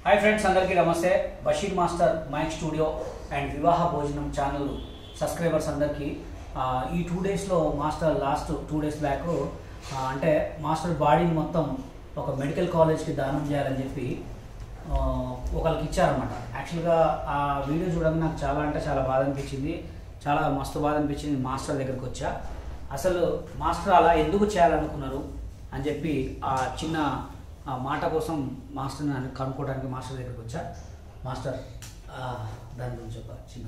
Hi friends అందరికీ నమస్తే Basheer master mic studio and Vivaha Bhojanam channel subscribers అందరికీ ఆ, ఈ టూ డేస్లో master last two days back ఆ, అంటే మాస్టర్ బాడీని మొత్తం ఒక మెడికల్ కాలేజ్కి దానం చేయాలని చెప్పి ఆ, ఒకరికి ఇచ్చారనమాట యాక్చువల్గా ఆ వీడియో చూడడం నాకు చాలా అంటే చాలా బాధ అనిపించింది చాలా మస్తు బాధ అనిపించింది మాస్టర్ దగ్గరికి వచ్చా అసలు మాస్టర్ అలా ఎందుకు చేయాలనుకున్నారు అని చెప్పి ఆ చిన్న ఆ మాట కోసం మాస్టర్ని అని కనుక్కోవడానికి మాస్టర్ దగ్గరికి వచ్చా మాస్టర్ ఆ, దాని గురించి ఒక చిన్న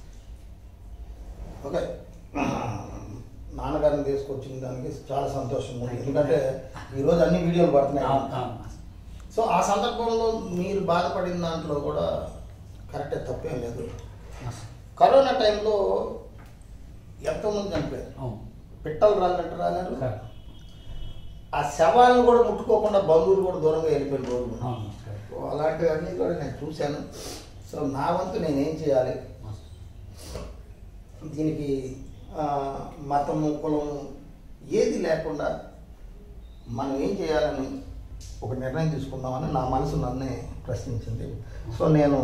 ఓకే నాన్నగారిని తీసుకొచ్చిన దానికి చాలా సంతోషం ఉంది ఎందుకంటే ఈరోజు అన్ని వీడియోలు పడుతున్నాయి అవును, అవును మాస్టర్. సో ఆ సందర్భంలో మీరు బాధపడిన దాంట్లో కూడా కరెక్టే తప్పేం లేదు మాస్టర్. కరోనా టైంలో ఎంతోమంది చనిపోయారు అవును పిట్టలు రాలినట్టు రాలేరు కరెక్ట్. ఆ శవాలను కూడా ముట్టుకోకుండా బంధువులు కూడా దూరంగా వెళ్ళిపోయిన రోజులు అవును మాస్టర్. సో అలాంటివన్నీ కూడా నేను చూశాను సో నా వంతు నేనేం చేయాలి మాస్టర్. దీనికి ఆ, మతము కులము ఏది లేకుండా మనం ఏం చేయాలని ఒక నిర్ణయం తీసుకుందామని నా మనసు నన్నే ప్రశ్నించింది సో నేను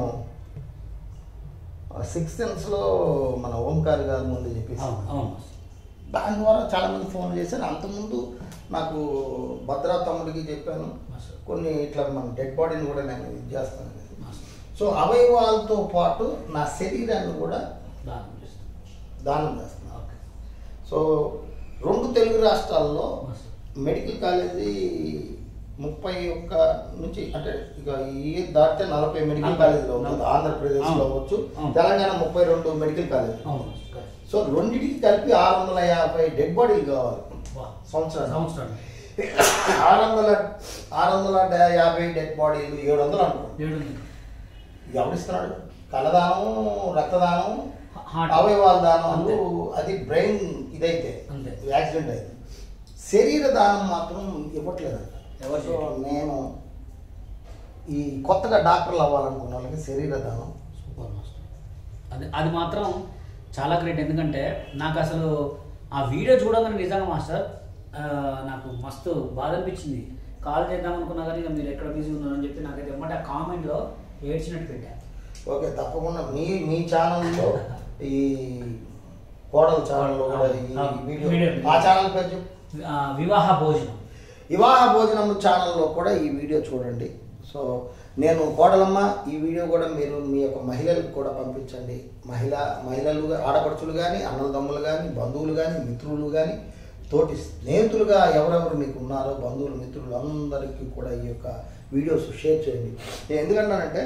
సిక్స్ సెన్స్లో మన ఓంకార్ గారి ముందు చెప్పేసి అవును అవును మాస్టర్. దాని ద్వారా చాలామంది ఫోన్ చేశారు అంతకుముందు నాకు భద్రా తమ్ముడికి చెప్పాను మాస్టర్. కొన్ని ఇట్లా మన డెడ్ బాడీని కూడా నేను ఇది చేస్తాను మాస్టర్. సో అవయవాలతో పాటు నా శరీరాన్ని కూడా దానం చేస్తాను. దానం చేస్తున్నాను ఓకే సో రెండు తెలుగు రాష్ట్రాల్లో మాస్టర్. మెడికల్ కాలేజీ ముప్పై ఒక్క నుంచి అంటే ఇక ఈ దాటితే నలభై మెడికల్ నలభై. కాలేజీలు అవుతుంది ఆంధ్రప్రదేశ్లో అవును. అవ్వచ్చు అవును. తెలంగాణ ముప్పై రెండు మెడికల్ కాలేజీ అవును మాస్టర్. కరెక్ట్. సో రెండింటికి కలిపి ఆరు వందల యాభై డెడ్ బాడీలు కావాలి వా. సంవత్సరం సంవత్సరం ఆరు వందల ఆరు వందల డా- యాభై డెడ్ బాడీలు ఏడు వందలు అనుకోండి ఏడు ఉంది. ఎవరిస్తున్నాడు కలదానం రక్తదానం హార్ట్. అవయవాల దానాలు అంతే. అది బ్రెయిన్ ఇదైతే అంతే. యాక్సిడెంట్ అయితే శరీర దానం మాత్రం ఇవ్వట్లేదంట ఎవరు సో చేయట్లేదు. నేను ఈ కొత్తగా డాక్టర్లు అవ్వాలనుకున్న వాళ్ళకి శరీర దానం సూపర్ మాస్టర్ అది అది మాత్రం చాలా గ్రేట్ ఎందుకంటే నాకు అసలు ఆ వీడియో చూడగానే నిజంగా మాస్టర్ ఆ, నాకు మస్తు బాధ అనిపించింది కాల్ చేద్దాం అనుకున్నా కానీ ఇక మీరు ఎక్కడ బిజీ ఉన్నారని చెప్పి నాకైతే ఎమ్మటే ఆ కామెంట్లో ఏడ్చినట్టు పెట్టా ఓకే తప్పకుండా మీ మీ ఛానల్లో ఈ కోడల ఛానల్లో కూడా ఈ ఆ, వీడియో వీడియో. ఆ ఛానల్ పేరు చెప్పు ఆ, వివాహ భోజనం వివాహ భోజనం ఛానల్లో కూడా ఈ వీడియో చూడండి సో నేను కోడలమ్మ ఈ వీడియో కూడా మీరు మీ యొక్క మహిళలకు కూడా పంపించండి మహిళ మహిళలు గా- ఆడపడుచులు కానీ అన్నదమ్ములు కానీ బంధువులు కానీ మిత్రులు కానీ తోటి స్నేహితులుగా ఎవరెవరు మీకు ఉన్నారో బంధువులు మిత్రులు అందరికీ కూడా ఈ యొక్క వీడియోస్ షేర్ చేయండి నేను ఎందుకంటానంటే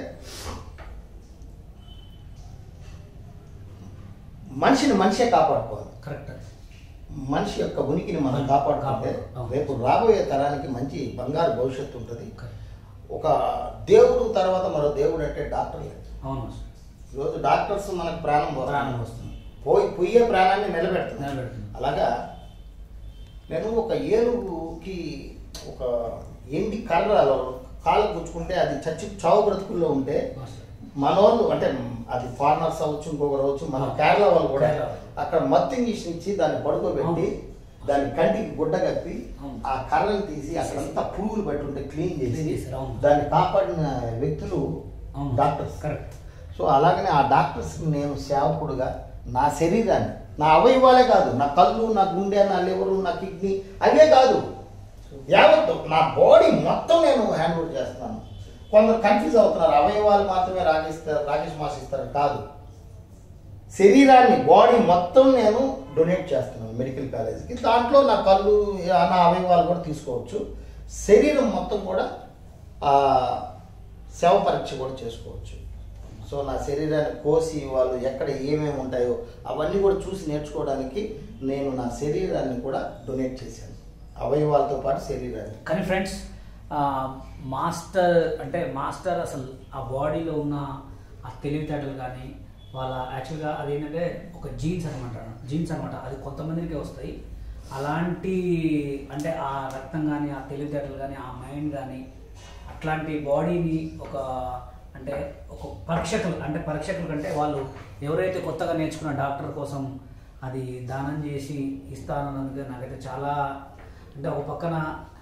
మనిషిని మనిషే కాపాడుకోవాలి కరెక్ట్ మనిషి యొక్క ఉనికిని మనం కాపాడుకుంటే అవును. రేపు రాబోయే తరానికి మంచి బంగారు భవిష్యత్తు ఉంటుంది కరెక్ట్. ఒక దేవుడు తర్వాత మరో దేవుడు అంటే డాక్టర్లే అవును మాస్టర్ ఈరోజు డాక్టర్స్ మనకు ప్రాణం పోస్తుంది. ప్రాణం వస్తుంది పోయి పోయే ప్రాణాన్ని నిలబెడుతున్నారు నిలబెడుతుంది. అలాగా నేను ఒక ఏనుగుకి ఒక ఎండి కర్రలో కాలు గుచ్చుకుంటే అది చచ్చి చావు బ్రతుకుల్లో ఉంటే మాస్టర్ మనోళ్ళు అంటే అది ఫారినర్స్ అవ్వచ్చు ఇంకొకరు అవ్వచ్చు మన అవును. కేరళ వాళ్ళు కూడా కేరళ. అక్కడ మత్తు ఇంజక్షన్ ఇచ్చి దాన్ని పడుకోబెట్టి అవును. దాని కంటికి గుడ్డ కప్పి అవును. ఆ కర్రలు తీసి అక్కడంతా పురుగులు పెట్టి ఉంటే క్లీన్ Clean చేసి చేశారు, అవును. దాన్ని కాపాడిన వ్యక్తులు అవును డాక్టర్స్ కరెక్ట్ సో అలాగనే ఆ డాక్టర్స్ నేను సేవకుడుగా నా శరీరాన్ని నా అవయవాలే కాదు నా కళ్ళు నా గుండె నా లివరు నా కిడ్నీ అవే కాదు యావత్తు నా బాడీ మొత్తం నేను హ్యాండ్ ఓవర్ చేస్తున్నాను కొందరు కన్ఫ్యూజ్ అవుతున్నారు అవయవాలు మాత్రమే రాకేస్తారు రాకేష్ మాస్ ఇస్తారు కాదు శరీరాన్ని బాడీ మొత్తం నేను డొనేట్ చేస్తున్నాను మెడికల్ కాలేజీకి దాంట్లో నా కళ్ళు నా అవయవాలు కూడా తీసుకోవచ్చు శరీరం మొత్తం కూడా ఆ, శవ పరీక్ష కూడా చేసుకోవచ్చు సో నా శరీరాన్ని కోసి వాళ్ళు ఎక్కడ ఏమేమి ఉంటాయో అవన్నీ కూడా చూసి నేర్చుకోవడానికి నేను నా శరీరాన్ని కూడా డొనేట్ చేశాను అవయవాలతో పాటు శరీరాన్ని కానీ ఫ్రెండ్స్ ఆ, మాస్టర్ అంటే మాస్టర్ అసలు ఆ బాడీలో ఉన్న ఆ తెలివితేటలు కానీ వాళ్ళ యాక్చువల్గా అదేంటంటే ఒక జీన్స్ అనమాట జీన్స్ అనమాట అది కొంతమందికే వస్తాయి అలాంటి అంటే ఆ రక్తం కానీ ఆ తెలివితేటలు కానీ ఆ మైండ్ కానీ అట్లాంటి బాడీని ఒక అంటే ఒక పరీక్షకులు అంటే పరీక్షకులు కంటే వాళ్ళు ఎవరైతే కొత్తగా నేర్చుకున్న డాక్టర్ కోసం అది దానం చేసి ఇస్తానన్నందుకు నాకైతే చాలా అంటే ఒక పక్కన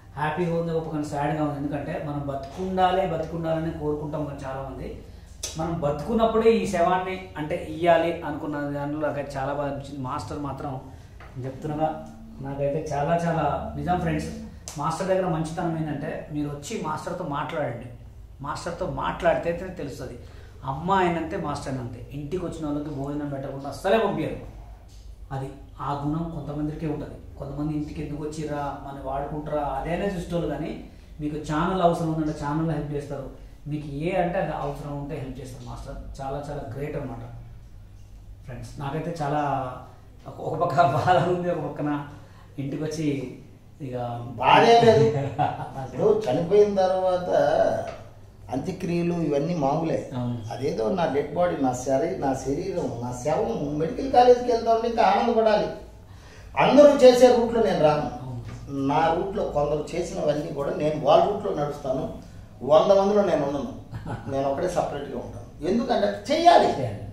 హ్యాపీగా ఉంది ఒక పక్కన సాడ్గా ఉంది ఎందుకంటే మనం బతుకుండాలి బతుకుండాలని కోరుకుంటాం కదా చాలామంది మనం బతుకున్నప్పుడే ఈ శవాన్ని అంటే ఇయ్యాలి అనుకున్న దాంట్లో నాకైతే చాలా బాగా అనిపించింది మాస్టర్ మాత్రం నేను చెప్తున్నాగా నాకైతే చాలా చాలా నిజం ఫ్రెండ్స్ మాస్టర్ దగ్గర మంచితనం ఏంటంటే మీరు వచ్చి మాస్టర్తో మాట్లాడండి మాస్టర్తో మాట్లాడితే తెలుస్తుంది అమ్మ ఆయనంతే మాస్టర్ అంతే ఇంటికి వచ్చిన వాళ్ళకి భోజనం పెట్టకుండా అస్సలే పంపించరు అది ఆ గుణం కొంతమందికే ఉంటుంది కొంతమంది ఇంటికి ఎందుకు వచ్చిర్రా మనం వాడుకుంటారా అదేనే చూసేవాళ్ళు కానీ మీకు ఛానల్ అవసరం ఉందంటే ఛానల్ హెల్ప్ చేస్తారు మీకు ఏ అంటే అది అవసరం ఉంటే హెల్ప్ చేస్తారు మాస్టర్ చాలా చాలా గ్రేట్ అనమాట ఫ్రెండ్స్ నాకైతే చాలా ఒక- ఒక పక్క బాధ ఉంది ఒక పక్కన ఇంటికి వచ్చి ఇక బాధే లేదు ఇప్పుడు చనిపోయిన తర్వాత అంత్యక్రియలు ఇవన్నీ మామూలే అవును. అదేదో నా డెడ్ బాడీ నా శరీరం నా శరీరం నా శవం మెడికల్ కాలేజీకి వెళ్తా ఉంటే ఇంకా ఆనందపడాలి అందరూ చేసే రూట్లో నేను రాను అవును. నా రూట్లో కొందరు చేసినవన్నీ కూడా నేను వాళ్ళ రూట్లో నడుస్తాను వంద మందిలో నేను ఉండను నేను ఒకటే సపరేట్గా ఉంటాను ఎందుకంటే చెయ్యాలి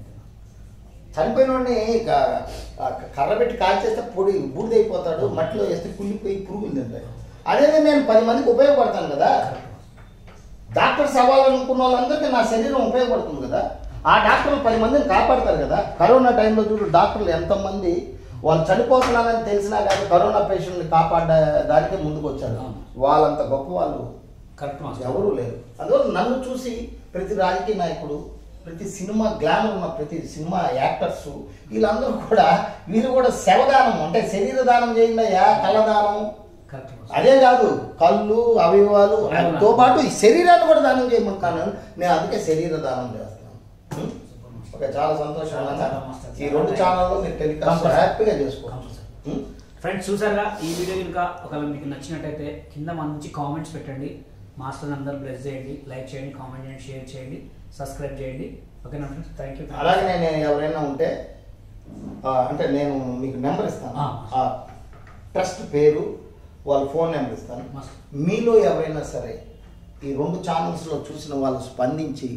చనిపోయిన వాడిని క- ఆ కర్ర పెట్టి కాల్చేస్తే పొడి బూడిదైపోతాడు మట్టిలో వేస్తే కుళ్ళిపోయి పురుగులు తింటాయి అదే నేను పది మందికి ఉపయోగపడతాను కదా డాక్టర్స్ అవ్వాలనుకున్న వాళ్ళందరికీ నా శరీరం ఉపయోగపడుతుంది కదా ఆ డాక్టర్లు పది మందిని కాపాడతారు కదా కరోనా టైంలో చూడు డాక్టర్లు ఎంతమంది వాళ్ళు చనిపోతున్నారని తెలిసినా కానీ కరోనా పేషెంట్ని కాపాడడానికే ముందుకు వచ్చారు అవును. వాళ్ళంత గొప్ప వాళ్ళు కరెక్ట్ మాస్టర్ ఎవరూ లేరు అందువల్ల నన్ను చూసి ప్రతి రాజకీయ నాయకుడు ప్రతి సినిమా గ్లామర్ ఉన్న ప్రతి సినిమా యాక్టర్స్ వీళ్ళందరూ కూడా వీళ్ళు కూడా శవదానం అంటే శరీర దానం చేయండి అయ్యా కళ్ళదానం కరెక్ట్ మాస్టర్ అదే కాదు కళ్ళు అవయవాలు తో పాటు ఈ శరీరాన్ని కూడా దానం చేయమంటాను నేను అందుకే శరీర దానం చేస్తాను ఉం? ఓకే చాలా సంతోషం చాలా అన్న. చాలా మస్తు. ఈ రెండు ఛానల్లో మీరు టెలికాస్ట్ కంపల్సరీ. హ్యాపీగా చేసుకోవచ్చు కంపల్సరీ. ఉం? ఫ్రెండ్స్ చూసారుగా ఈ వీడియో కనుక ఒకవేళ మీకు నచ్చినట్టయితే కింద మంచి కామెంట్స్ పెట్టండి మాస్టర్ అందరూ బ్లెస్ చేయండి లైక్ చేయండి కామెంట్ చేయండి షేర్ చేయండి సబ్స్క్రైబ్ చేయండి ఓకేనా ఫ్రెండ్స్ థ్యాంక్ యూ అలాగే నేను ఎవరైనా ఉంటే ఆ, అంటే నేను మీకు నెంబర్ ఇస్తాను ఆ. ఆ ట్రస్ట్ పేరు వాళ్ళ ఫోన్ నెంబర్ ఇస్తాను మస్తు. మీలో ఎవరైనా సరే ఈ రెండు ఛానల్స్లో చూసిన వాళ్ళు స్పందించి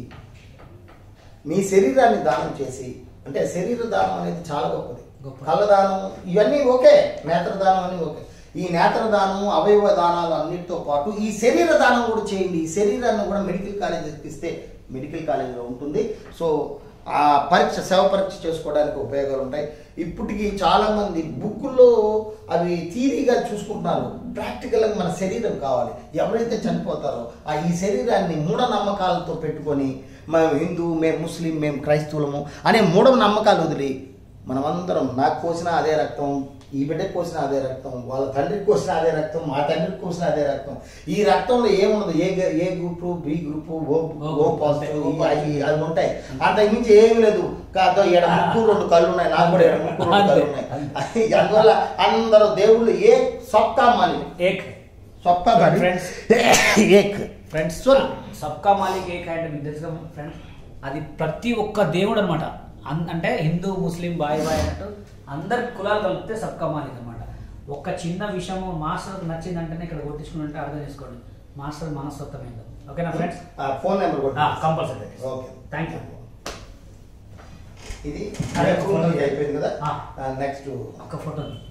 మీ శరీరాన్ని దానం చేసి అంటే శరీర దానం అనేది చాలా గొప్పది గొప్ప. కళ్ళదానం ఇవన్నీ ఓకే నేత్రదానం అని ఓకే ఈ నేత్రదానం అవయవ దానాలు అన్నిటితో పాటు ఈ శరీర దానం కూడా చేయండి ఈ శరీరాన్ని కూడా మెడికల్ కాలేజ్ ఇస్తే మెడికల్ కాలేజీలో ఉంటుంది సో ఆ పరీక్ష శవ పరీక్ష చేసుకోవడానికి ఉపయోగాలు ఉంటాయి ఇప్పటికి చాలామంది బుక్కుల్లో అవి థీరీగా చూసుకుంటున్నారు ప్రాక్టికల్గా మన శరీరం కావాలి ఎవరైతే చనిపోతారో ఆ ఈ శరీరాన్ని మూఢనమ్మకాలతో పెట్టుకొని మేము హిందూ మేము ముస్లిం మేము క్రైస్తవులము అనే మూఢ నమ్మకాలు వదిలి మనమందరం నాకు కోసిన అదే రక్తం ఈ బిడ్డకి కోసిన అదే రక్తం వాళ్ళ తండ్రికి కోసిన అదే రక్తం మా తండ్రికి కోసిన అదే రక్తం ఈ రక్తంలో ఏముండదు ఏ గ- A group B group O O positive ఈ- అవి అవి ఉంటాయి అంతకు మించి ఏమి లేదు కాదు ఈడ ముక్కు రెండు కళ్ళు ఉన్నాయి నాకు కూడా ఈడ ముక్కు రెండు కళ్ళు ఉన్నాయి అందువల్ల అందరూ దేవుళ్ళు ఏ సొక్కా మాలి ఏక్ సొక్కా కాదు Friends. ఏక్ ఫ్రెండ్స్ సో సబ్కా మాలిక్ ఏక్ అంటే మీకు తెలుసుగా ఫ్రెండ్స్ అది ప్రతి ఒక్క దేవుడు అనమాట అంటే హిందూ ముస్లిం బాయ్ బాయ్ అన్నట్టు అందరి కులాలు కలిపితే సబ్కా మాలిక్ అనమాట ఒక్క చిన్న విషయం మాస్టర్కి నచ్చిందంటేనే ఇక్కడ కొట్టించుకుని అర్థం చేసుకోండి మాస్టర్ మనస్తత్వం ఏందో ఓకేనా ఫ్రెండ్స్ ఫోన్ నెంబర్ కూడా కంపల్సరీ ఓకే థ్యాంక్ యూ ఇది అదే అయిపోయింది కదా ఆ. నెక్స్ట్ ఒక్క ఫోటో